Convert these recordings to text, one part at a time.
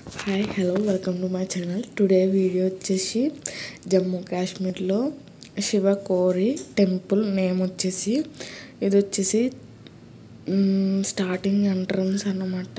hi hello welcome to my channel today video వచ్చేసి జమ్మూ కాశ్మీర్లో శివ కోరి టెంపుల్ నేమ్ వచ్చేసి ఇది వచ్చేసి మ్, స్టార్టింగ్ ఎంట్రన్స్ అన్నమాట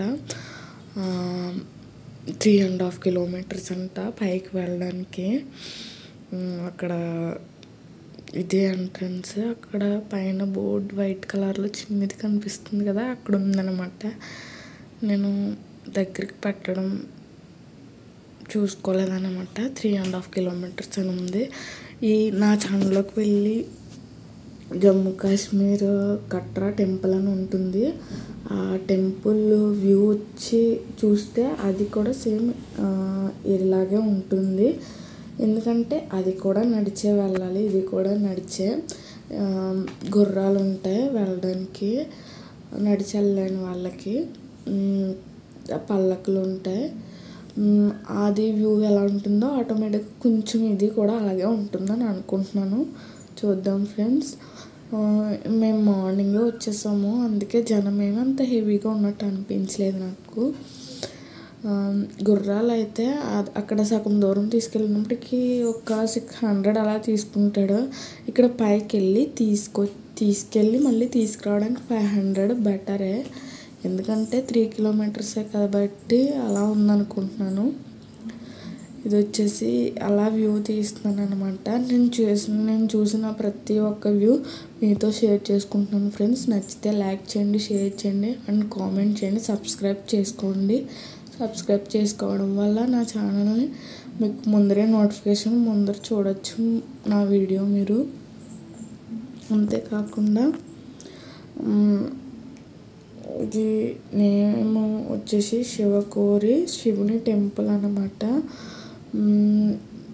త్రీ అండ్ హాఫ్ కిలోమీటర్స్ అంట పైకి వెళ్ళడానికి మ్, అక్కడ ఇదే ఎంట్రన్స్ అక్కడ పైన బోర్డ్ వైట్ కలర్లో చిన్నది కనిపిస్తుంది కదా అక్కడ ఉందన్నమాట నేను దగ్గరికి పెట్టడం చూసుకోలేదన్నమాట త్రీ అండ్ హాఫ్ కిలోమీటర్స్ అని ఉంది ఈ నా ఛానల్లోకి వెళ్ళి జమ్మూ కాశ్మీర్ కట్రా టెంపుల్ అని ఉంటుంది ఆ టెంపుల్ వ్యూ వచ్చి చూస్తే అది కూడా సేమ్ ఇలాగే ఉంటుంది ఎందుకంటే అది కూడా నడిచే వెళ్ళాలి ఇది కూడా నడిచే ఆ, గుర్రాలు ఉంటాయి వెళ్ళడానికి నడిచి వెళ్ళలేని వాళ్ళకి ఉమ్, పల్లకులు ఉంటాయి ఉమ్, అది వ్యూ ఎలా ఉంటుందో ఆటోమేటిక్గా కొంచెం ఇది కూడా అలాగే ఉంటుందని అనుకుంటున్నాను చూద్దాం ఫ్రెండ్స్ ఆ, మేము మార్నింగే వచ్చేసాము అందుకే జనం ఏమీ అంత హెవీగా ఉన్నట్టు అనిపించలేదు నాకు ఆ, గుర్రాలు అయితే అ- అక్కడ సగం దూరం తీసుకెళ్ళినప్పటికీ ఒక సిక్స్ హండ్రెడ్ అలా తీసుకుంటాడు ఇక్కడ పైకి వెళ్ళి తీసుకో తీసుకెళ్ళి మళ్ళీ తీసుకురావడానికి ఫైవ్ హండ్రెడ్ బెటరే ఎందుకంటే త్రీ కిలోమీటర్సే కాబట్టి అలా ఉందనుకుంటున్నాను ఇది వచ్చేసి అలా వ్యూ తీస్తున్నాను అనమాట నేను చేసిన నేను చూసిన ప్రతి ఒక్క వ్యూ మీతో షేర్ చేసుకుంటున్నాను ఫ్రెండ్స్ నచ్చితే లైక్ చేయండి షేర్ చేయండి అండ్ కామెంట్ చేయండి సబ్స్క్రైబ్ చేసుకోండి సబ్స్క్రైబ్ చేసుకోవడం వల్ల నా ఛానల్ని మీకు ముందరే నోటిఫికేషన్ ముందర చూడొచ్చు నా వీడియో మీరు అంతేకాకుండా మ్, ఇది నేము వచ్చేసి శివకోరి శివుని టెంపుల్ అన్నమాట మ్,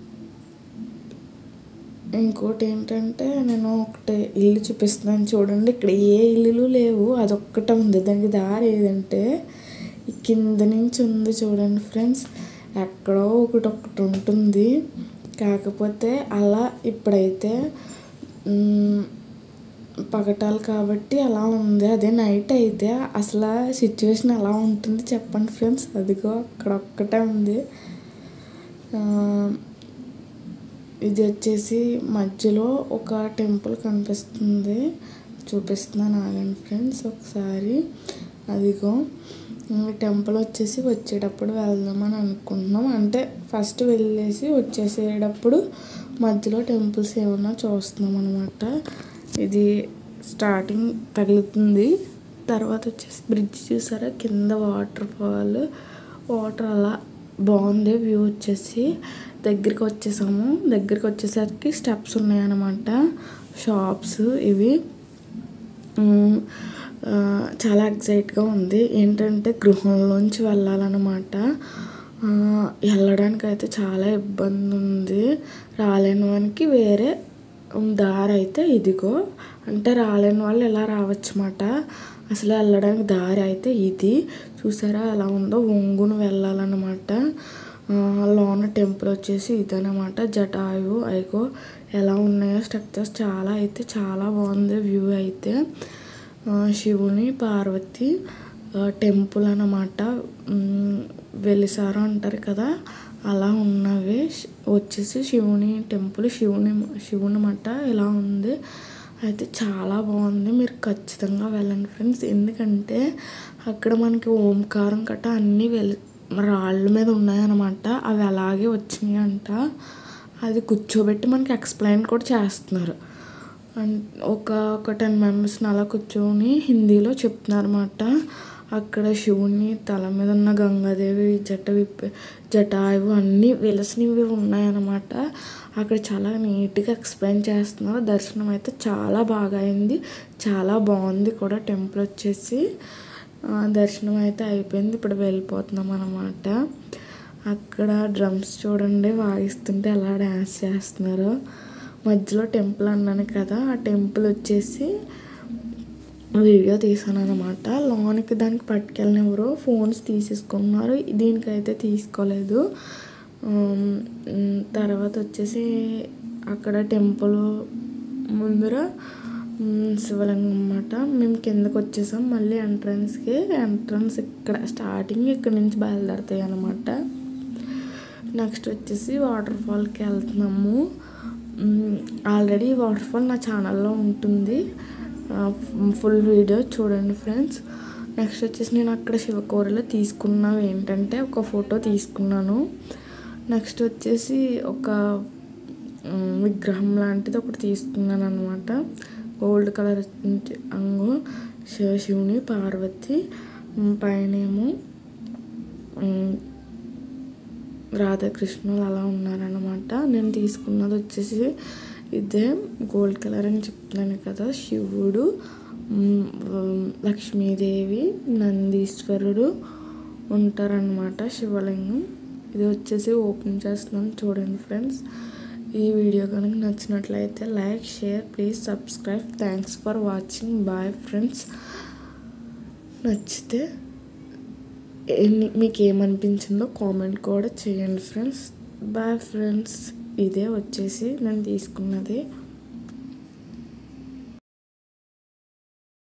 ఇంకోటి ఏంటంటే నేను ఒకటి ఇల్లు చూపిస్తున్నాను చూడండి ఇక్కడ ఏ ఇల్లులు లేవు అదొక్కటే ఉంది దానికి దారి ఏదంటే ఈ కింద నుంచి ఉంది చూడండి ఫ్రెండ్స్ ఎక్కడో ఒకటి ఒకటి ఉంటుంది కాకపోతే అలా ఇప్పుడైతే మ్, పగటాలు కాబట్టి అలా ఉంది అదే నైట్ అయితే అసలు సిచ్యువేషన్ ఎలా ఉంటుంది చెప్పండి ఫ్రెండ్స్ అదిగో అక్కడ ఒక్కటే ఉంది ఆ, ఇది వచ్చేసి మధ్యలో ఒక టెంపుల్ కనిపిస్తుంది చూపిస్తున్నాను ఆగండి ఫ్రెండ్స్ ఒకసారి అదిగో ఈ టెంపుల్ వచ్చేసి వచ్చేటప్పుడు వెళ్దామని అనుకుంటున్నాం అంటే ఫస్ట్ వెళ్ళేసి వచ్చేసేటప్పుడు మధ్యలో టెంపుల్స్ ఏమన్నా చూస్తున్నాం అనమాట ఇది స్టార్టింగ్ తగులుతుంది తర్వాత వచ్చేసి బ్రిడ్జ్ చూసారా కింద వాటర్ ఫాల్ వాటర్ అలా బాగుంది వ్యూ వచ్చేసి దగ్గరికి వచ్చేసాము దగ్గరికి వచ్చేసరికి స్టెప్స్ ఉన్నాయన్నమాట షాప్స్ ఇవి మ్, ఆ, చాలా ఎగ్జైట్గా ఉంది ఏంటంటే గృహంలోంచి వెళ్ళాలన్నమాట ఆ, వెళ్ళడానికి అయితే చాలా ఇబ్బంది ఉంది రాలేని వానికి వేరే దారి అయితే ఇదిగో అంటే రాలేని వాళ్ళు ఇలా రావచ్చు అన్నమాట అసలు వెళ్ళడానికి దారి అయితే ఇది చూసారా ఎలా ఉందో ఒంగును వెళ్ళాలన్నమాట ఆ, లోన టెంపుల్ వచ్చేసి ఇదనమాట జటాయు అయిగో ఎలా ఉన్నాయో స్ట్రక్చర్స్ చాలా అయితే చాలా బాగుంది వ్యూ అయితే ఆ, శివుని పార్వతి ఆ, టెంపుల్ అన్నమాట మ్, వెలిసారు అంటారు కదా అలా ఉన్నవి శ్- వచ్చేసి శివుని టెంపుల్ శివుని శివుని మట ఇలా ఉంది అయితే చాలా బాగుంది మీరు ఖచ్చితంగా వెళ్ళండి ఫ్రెండ్స్ ఎందుకంటే అక్కడ మనకి ఓంకారం కట్ట అన్నీ వెలి రాళ్ళ మీద ఉన్నాయన్నమాట అవి అలాగే వచ్చినాయి అంట అది కూర్చోబెట్టి మనకి ఎక్స్ప్లెయిన్ కూడా చేస్తున్నారు అన్- ఒక ఒక టెన్ మెంబర్స్ని అలా కూర్చొని హిందీలో చెప్తున్నారన్నమాట అక్కడ శివుని తల మీద ఉన్న గంగాదేవి జట విప్పి జటాయువు అన్నీ వెలసినవి ఉన్నాయన్నమాట అక్కడ చాలా నీట్గా ఎక్స్ప్లెయిన్ చేస్తున్నారు దర్శనం అయితే చాలా బాగా అయింది చాలా బాగుంది కూడా టెంపుల్ వచ్చేసి ఆ, దర్శనం అయితే అయిపోయింది ఇప్పుడు వెళ్ళిపోతున్నాం అనమాట అక్కడ డ్రమ్స్ చూడండి వాయిస్తుంటే ఎలా డ్యాన్స్ చేస్తున్నారు మధ్యలో టెంపుల్ అన్నాను కదా ఆ టెంపుల్ వచ్చేసి వీడియో తీసాను అనమాట లోనికి దానికి పట్టుకెళ్ళిన ఎవరో ఫోన్స్ తీసేసుకున్నారు దీనికైతే తీసుకోలేదు ఉమ్, ఉమ్, తర్వాత వచ్చేసి అక్కడ టెంపుల్ ముందర మ్, శివలింగం అన్నమాట మేము కిందకు వచ్చేసాం మళ్ళీ ఎంట్రన్స్కి ఎంట్రన్స్ ఇక్కడ స్టార్టింగ్ ఇక్కడ నుంచి బయలుదేరుతాయి అన్నమాట నెక్స్ట్ వచ్చేసి వాటర్ ఫాల్కి వెళ్తున్నాము ఆల్రెడీ వాటర్ ఫాల్ నా ఛానల్లో ఉంటుంది ఫుల్ వీడియో చూడండి ఫ్రెండ్స్ నెక్స్ట్ వచ్చేసి నేను అక్కడ శివకోరలో తీసుకున్నవి ఏంటంటే ఒక ఫోటో తీసుకున్నాను నెక్స్ట్ వచ్చేసి ఒక ఉమ్, విగ్రహం లాంటిది ఒకటి తీసుకున్నాను అనమాట గోల్డ్ కలర్ అంగు శివ శివుని పార్వతి ఉమ్, పైనేమో ఉమ్, రాధాకృష్ణులు అలా ఉన్నారనమాట నేను తీసుకున్నది వచ్చేసి ఇదే గోల్డ్ కలర్ అని చెప్తున్నాను కదా శివుడు మ్, మ్, లక్ష్మీదేవి నందీశ్వరుడు ఉంటారనమాట శివలింగం ఇది వచ్చేసి ఓపెన్ చేస్తున్నాను చూడండి ఫ్రెండ్స్ ఈ వీడియో కనుక నచ్చినట్లయితే like share please subscribe thanks for watching bye friends నచ్చితే ఎన్ని మీకు ఏమనిపించిందో కామెంట్ కూడా చేయండి ఫ్రెండ్స్ బాయ్ ఫ్రెండ్స్ ఇదే వచ్చేసి నేను తీసుకున్నది